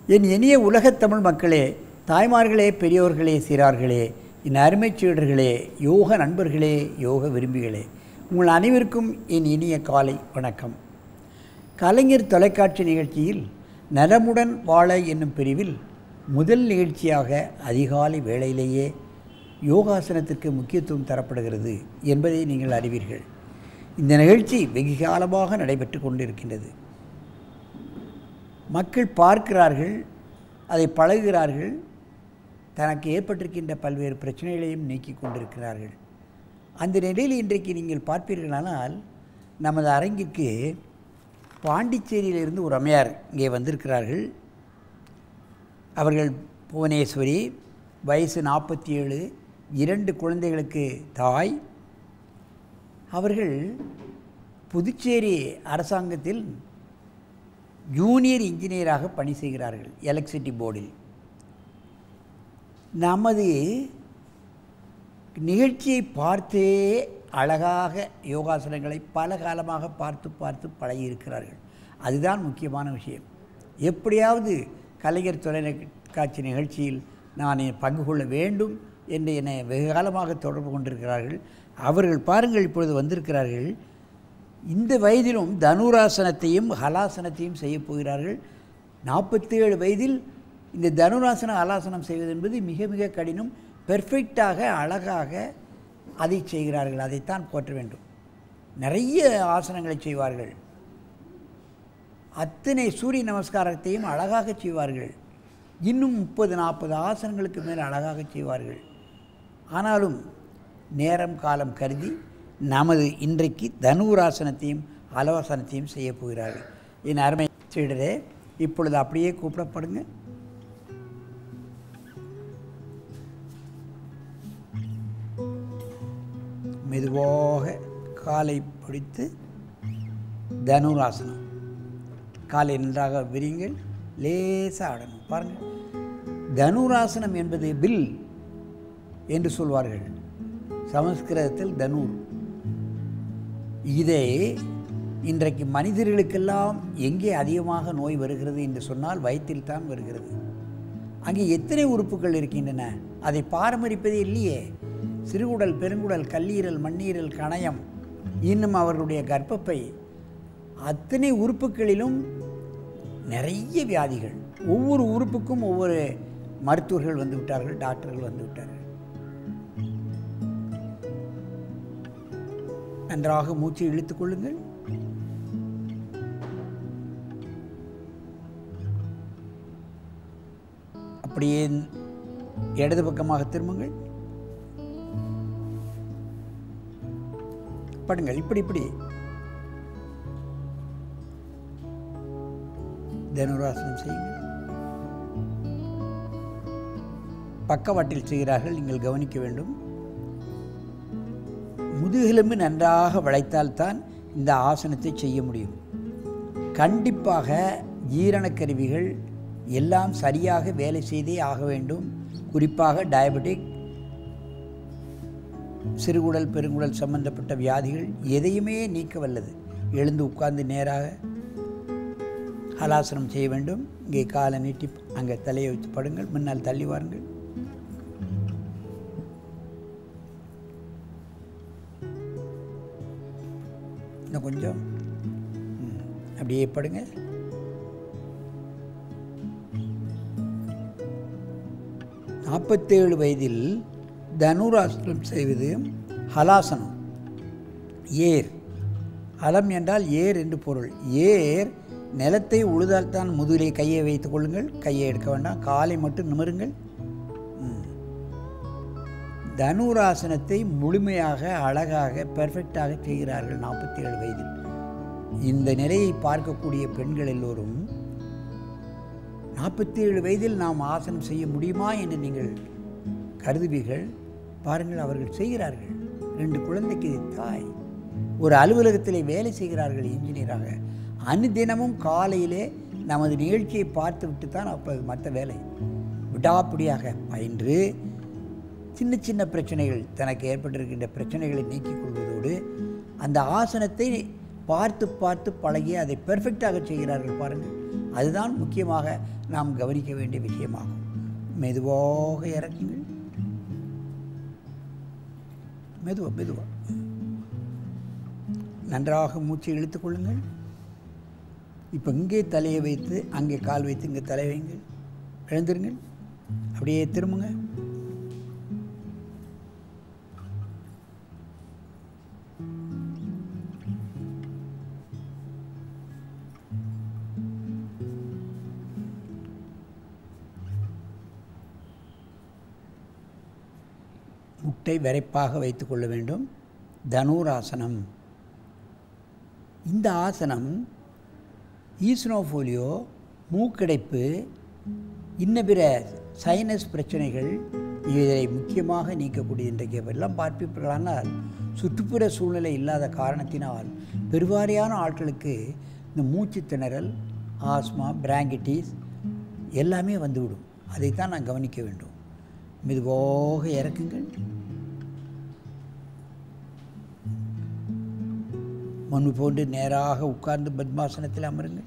என் இனிய உலகத் தமிழ் மக்களே தாய்மார்களே பெரியோர்களே சிறார்களே என் அருமைச் சீடர்களே யோக நண்பர்களே யோக விரும்பிகளே உங்கள் அனைவருக்கும் என் இனிய காலை வணக்கம் கலைஞர் தொலைக்காட்சி நிகழ்ச்சியில் நலமுடன் வாழ என்னும் பிரிவில் முதல் நிகழ்ச்சியாக அதிகாலை வேளையிலேயே யோகாசனத்திற்கு முக்கியத்துவம் தரப்படுகிறது என்பதை நீங்கள் அறிவீர்கள் இந்த நிகழ்ச்சி வெகு காலமாக நடைபெற்று கொண்டிருக்கின்றது மக்கள் பார்க்கிறார்கள் அதை பழகுகிறார்கள் தனக்கு ஏற்பட்டிருக்கின்ற பல்வேறு பிரச்சனைகளையும் நீக்கி கொண்டிருக்கிறார்கள் அந்த நிலையில் இன்றைக்கு நீங்கள் பார்ப்பீர்களானால் நமது அரங்கிற்கு பாண்டிச்சேரியிலிருந்து ஒரு அம்மையார் இங்கே வந்திருக்கிறார்கள் அவர்கள் புவனேஸ்வரி வயசு நாற்பத்தி ஏழு இரண்டு குழந்தைகளுக்கு தாய் அவர்கள் புதுச்சேரி அரசாங்கத்தில் ஜூனியர் இன்ஜினியராக பணி செய்கிறார்கள் எலக்ட்ரிசிட்டி போர்டில் நமது நிகழ்ச்சியை பார்த்தே அழகாக யோகாசனங்களை பல காலமாக பார்த்து பார்த்து பழகியிருக்கிறார்கள் அதுதான் முக்கியமான விஷயம் எப்படியாவது கலைஞர் தொலைக்காட்சி நிகழ்ச்சியில் நான் பங்கு கொள்ள வேண்டும் என்று என்னை வெகு காலமாக தொடர்பு கொண்டிருக்கிறார்கள் அவர்கள் பாருங்கள் இப்பொழுது வந்திருக்கிறார்கள் இந்த வயதிலும் தனுராசனத்தையும் ஹலாசனத்தையும் செய்யப் போகிறார்கள் நாற்பத்தேழு வயதில் இந்த தனுராசன ஹலாசனம் செய்வது என்பது மிக மிக கடினம் பெர்ஃபெக்டாக அழகாக அதை செய்கிறார்கள் அதைத்தான் போற்ற வேண்டும் நிறைய ஆசனங்களை செய்வார்கள் அத்தனை சூரிய நமஸ்காரத்தையும் அழகாக செய்வார்கள் இன்னும் முப்பது நாற்பது ஆசனங்களுக்கு மேல் அழகாக செய்வார்கள் ஆனாலும் நேரம் காலம் கருதி நமது இன்றைக்கு தனுராசனத்தையும் அலவாசனத்தையும் செய்ய போகிறார்கள் என் அருமை சீடரே இப்பொழுது அப்படியே கூப்பிடப்படுங்க மெதுவாக காலை பிடித்து தனுராசனம் காலை நன்றாக விரிங்கள் லேசாக ஆடணும் பாருங்கள் தனுராசனம் என்பது பில் என்று சொல்வார்கள் சமஸ்கிருதத்தில் தனூர் இதை இன்றைக்கு மனிதர்களுக்கெல்லாம் எங்கே அதிகமாக நோய் வருகிறது என்று சொன்னால் வயிற்றில் தான் வருகிறது அங்கே எத்தனை உறுப்புகள் இருக்கின்றன அதை பாரம்பரிப்பதே இல்லையே சிறுகுடல் பெருங்குடல் கல்லீரல் மண்ணீரல் கணையம் இன்னும் அவர்களுடைய கர்ப்பப்பை அத்தனை உறுப்புகளிலும் நிறைய வியாதிகள் ஒவ்வொரு உறுப்புக்கும் ஒவ்வொரு மருத்துவர்கள் வந்து விட்டார்கள் டாக்டர்கள் வந்து விட்டார்கள் நன்றாக மூச்சு இழுத்துக் கொள்ளுங்கள் அப்படியே இடது பக்கமாக திரும்புங்கள் படுங்கள் இப்படி இப்படி தனுராசனம் செய்யுங்கள் பக்கவாட்டில் செய்கிறார்கள் நீங்கள் கவனிக்க வேண்டும் முதுகெலும்பு நன்றாக வளைத்தால்தான் இந்த ஆசனத்தை செய்ய முடியும் கண்டிப்பாக ஜீரணக் கருவிகள் எல்லாம் சரியாக வேலை செய்தே ஆக வேண்டும் குறிப்பாக டயபெட்டிக் சிறுகுடல் பெருங்குடல் சம்பந்தப்பட்ட வியாதிகள் எதையுமே நீக்க வல்லது எழுந்து உட்கார்ந்து நேராக ஹலாசனம் செய்ய வேண்டும் இங்கே காலை நீட்டி அங்கே தலையை வைத்து படுங்கள் முன்னால் தள்ளி வாருங்கள் இன்னும் கொஞ்சம் ம், அப்படியே படுங்க நாற்பத்தேழு வயதில் தனுராசனம் செய்வது ஹலாசனம் ஏர் ஹலம் என்றால் ஏர் என்று பொருள் ஏர் நிலத்தை உழுதால் தான் முதுகிலே கையை வைத்துக் கொள்ளுங்கள் கையை எடுக்க வேண்டாம் காலை மட்டும் நிமிருங்கள் ம். தனுராசனத்தை முழுமையாக அழகாக பெர்ஃபெக்டாக செய்கிறார்கள் நாற்பத்தி ஏழு வயதில் இந்த நிலையை பார்க்கக்கூடிய பெண்கள் எல்லோரும் நாற்பத்தி ஏழு வயதில் நாம் ஆசனம் செய்ய முடியுமா என்று நீங்கள் கருதுவீர்கள் பாருங்கள் அவர்கள் செய்கிறார்கள் ரெண்டு குழந்தைக்கு தாய் ஒரு அலுவலகத்திலே வேலை செய்கிறார்கள் இன்ஜினியராக அனுதினமும் காலையிலே நமது நிகழ்ச்சியை பார்த்துவிட்டு தான் அப்போ மற்ற வேலை விடாப்பிடியாக பயின்று சின்ன சின்ன பிரச்சனைகள் தனக்கு ஏற்பட்டிருக்கின்ற பிரச்சனைகளை நீக்கிக் கொள்வதோடு அந்த ஆசனத்தை பார்த்து பார்த்து பழகி அதை பெர்ஃபெக்டாக செய்கிறார்கள் பாருங்கள் அதுதான் முக்கியமாக நாம் கவனிக்க வேண்டிய விஷயமாகும் மெதுவாக இறக்குங்கள் மெதுவா மெதுவா நன்றாக மூச்சை இழுத்துக் கொள்ளுங்கள் இப்போ இங்கே தலையை வைத்து அங்கே கால் வைத்து இங்கே தலை வைங்கள் எழுந்திருங்கள் அப்படியே திரும்புங்க முட்டை விரைப்பாக வைத்து கொள்ள வேண்டும் தனுராசனம் இந்த ஆசனம் ஈஸ்னோஃபோலியோ மூக்கடைப்பு இன்ன பிற சைனஸ் பிரச்சனைகள் இதை முக்கியமாக நீக்கக்கூடிய இன்றைக்கு எல்லாம் பார்ப்பீர்களானால் சுற்றுப்புற சூழ்நிலை இல்லாத காரணத்தினால் பெருவாரியான ஆட்களுக்கு இந்த மூச்சு திணறல் ஆஸ்மா பிராங்கிட்டிஸ் எல்லாமே வந்துவிடும் அதைத்தான் நான் கவனிக்க வேண்டும் மெதுவாக இறக்குங்கள் முன்பு போன்று நேராக உட்கார்ந்து பத்மாசனத்தில் அமருங்கள்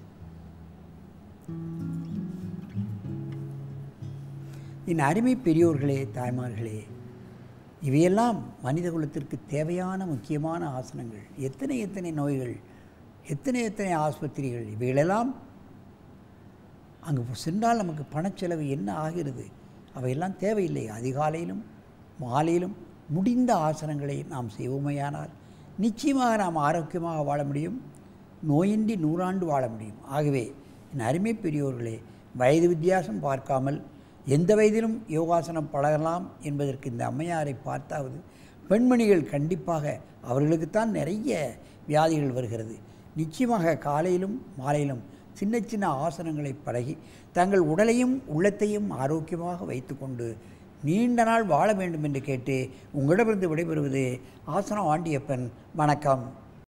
என் அருமை பெரியோர்களே தாய்மார்களே இவையெல்லாம் மனித குலத்திற்கு தேவையான முக்கியமான ஆசனங்கள் எத்தனை எத்தனை நோய்கள் எத்தனை எத்தனை ஆஸ்பத்திரிகள் இவைகளெல்லாம் அங்கு சென்றால் நமக்கு பணச்செலவு என்ன ஆகிறது அவையெல்லாம் தேவையில்லை அதிகாலையிலும் மாலையிலும் முடிந்த ஆசனங்களை நாம் செய்வோமையானால் நிச்சயமாக நாம் ஆரோக்கியமாக வாழ முடியும் நோயின்றி நூறாண்டு வாழ முடியும் ஆகவே என் அருமை பெரியோர்களே வயது வித்தியாசம் பார்க்காமல் எந்த வயதிலும் யோகாசனம் பழகலாம் என்பதற்கு இந்த அம்மையாரை பார்த்தாவது பெண்மணிகள் கண்டிப்பாக அவர்களுக்குத்தான் நிறைய வியாதிகள் வருகிறது நிச்சயமாக காலையிலும் மாலையிலும் சின்ன சின்ன ஆசனங்களை பழகி தங்கள் உடலையும் உள்ளத்தையும் ஆரோக்கியமாக வைத்துக்கொண்டு நீண்ட நாள் வாழ வேண்டும் என்று கேட்டு உங்களிடமிருந்து விடைபெறுவது ஆசனம் ஆண்டியப்பன் வணக்கம்